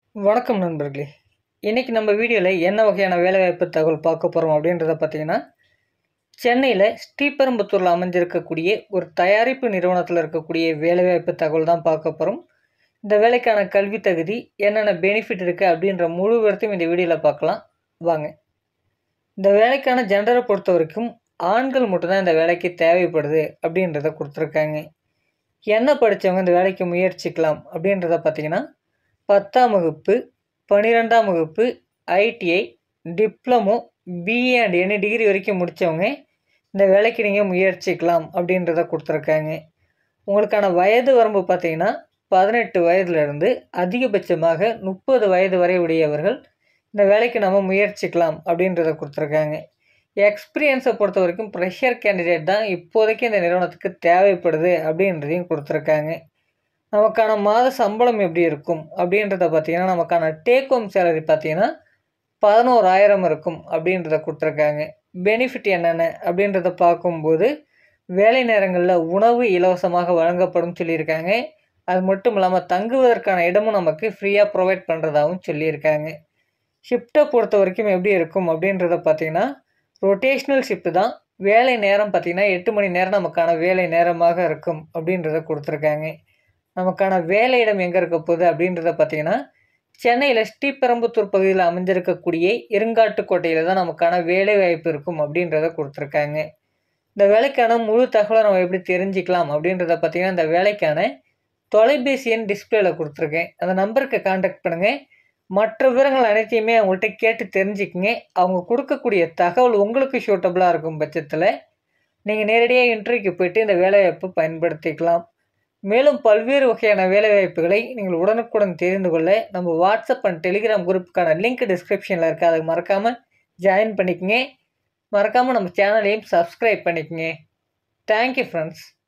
வணக்கம் நண்பர்களே இன்றைக்கி நம்ம வீடியோவில் என்ன வகையான வேலைவாய்ப்பு தகவல் பார்க்க போகிறோம் அப்படின்றத பார்த்தீங்கன்னா சென்னையில் ஸ்ரீபெரும்புத்தூரில் அமைஞ்சிருக்கக்கூடிய ஒரு தயாரிப்பு நிறுவனத்தில் இருக்கக்கூடிய வேலைவாய்ப்பு தகவல் தான் பார்க்க போகிறோம் இந்த வேலைக்கான கல்வி தகுதி என்னென்ன பெனிஃபிட் இருக்குது அப்படின்ற முழு விவரத்தையும் இந்த வீடியோவில் பார்க்கலாம் வாங்க இந்த வேலைக்கான ஜெண்டரை பொறுத்த வரைக்கும் ஆண்கள் மட்டும்தான் இந்த வேலைக்கு தேவைப்படுது அப்படின்றத கொடுத்துருக்காங்க என்ன படித்தவங்க இந்த வேலைக்கு முயற்சிக்கலாம் அப்படின்றத பார்த்தீங்கன்னா பத்தாம் வகுப்பு பன்னிரெண்டாம் வகுப்பு ITI diploma BA and any degree வரைக்கும் முடித்தவங்க இந்த வேலைக்கு நீங்கள் முயற்சிக்கலாம் அப்படின்றத கொடுத்துருக்காங்க உங்களுக்கான வயது வரம்பு பார்த்தீங்கன்னா பதினெட்டு வயதுலேருந்து அதிகபட்சமாக முப்பது வயது வரை உடையவர்கள் இந்த வேலைக்கு நம்ம முயற்சிக்கலாம் அப்படின்றத கொடுத்துருக்காங்க எக்ஸ்பீரியன்ஸை பொறுத்த வரைக்கும் ப்ரெஷர் கேண்டிடேட் தான் இப்போதைக்கு இந்த நிறுவனத்துக்கு தேவைப்படுது அப்படின்றதையும் கொடுத்துருக்காங்க நமக்கான மாத சம்பளம் எப்படி இருக்கும் அப்படின்றத பார்த்தீங்கன்னா நமக்கான டேக் ஹோம் சேலரி பார்த்தீங்கன்னா பதினோராயிரம் இருக்கும் அப்படின்றத கொடுத்துருக்காங்க பெனிஃபிட் என்னென்ன அப்படின்றத பார்க்கும்போது வேலை நேரங்களில் உணவு இலவசமாக வழங்கப்படும் சொல்லியிருக்காங்க அது மட்டும் இல்லாமல் தங்குவதற்கான இடமும் நமக்கு ஃப்ரீயாக ப்ரொவைட் பண்ணுறதாகவும் சொல்லியிருக்காங்க ஷிஃப்ட்டை பொறுத்த வரைக்கும் எப்படி இருக்கும் அப்படின்றத பார்த்தீங்கன்னா ரொட்டேஷ்னல் ஷிஃப்ட் தான் வேலை நேரம் பார்த்திங்கன்னா எட்டு மணி நேரம் நமக்கான வேலை நேரமாக இருக்கும் அப்படின்றத கொடுத்துருக்காங்க நமக்கான வேலையிடம் எங்கே இருக்க போகுது அப்படின்றத பார்த்தீங்கன்னா சென்னையில் ஸ்ரீபெரும்புத்தூர் பகுதியில் அமைஞ்சிருக்கக்கூடிய இருங்காட்டுக்கோட்டையில் தான் நமக்கான வேலை வாய்ப்பு இருக்கும் அப்படின்றத கொடுத்துருக்காங்க இந்த வேலைக்கான முழு தகவலை நம்ம எப்படி தெரிஞ்சுக்கலாம் அப்படின்றத பார்த்தீங்கன்னா இந்த வேலைக்கான தொலைபேசி எண் டிஸ்பிளேல கொடுத்துருக்கேன் அந்த நம்பருக்கு காண்டாக்ட் பண்ணுங்கள் மற்ற விவரங்கள் அனைத்தையுமே அவங்கள்ட்ட கேட்டு தெரிஞ்சுக்குங்க அவங்க கொடுக்கக்கூடிய தகவல் உங்களுக்கு சூட்டபுளாக இருக்கும் பட்சத்தில் நீங்கள் நேரடியாக இன்டர்வியூக்கு போயிட்டு இந்த வேலைவாய்ப்பு பயன்படுத்திக்கலாம் மேலும் பல்வேறு வகையான வேலைவாய்ப்புகளை நீங்கள் உடனுக்குடன் தெரிந்து கொள்ள நம்ம வாட்ஸ்அப் அண்ட் டெலிகிராம் குரூப்புக்கான லிங்க் டிஸ்கிரிப்ஷனில் இருக்குது அதை மறக்காமல் ஜாயின் பண்ணிக்கங்க மறக்காமல் நம்ம சேனலையும் சப்ஸ்கிரைப் பண்ணிக்கங்க தேங்க்யூ ஃப்ரெண்ட்ஸ்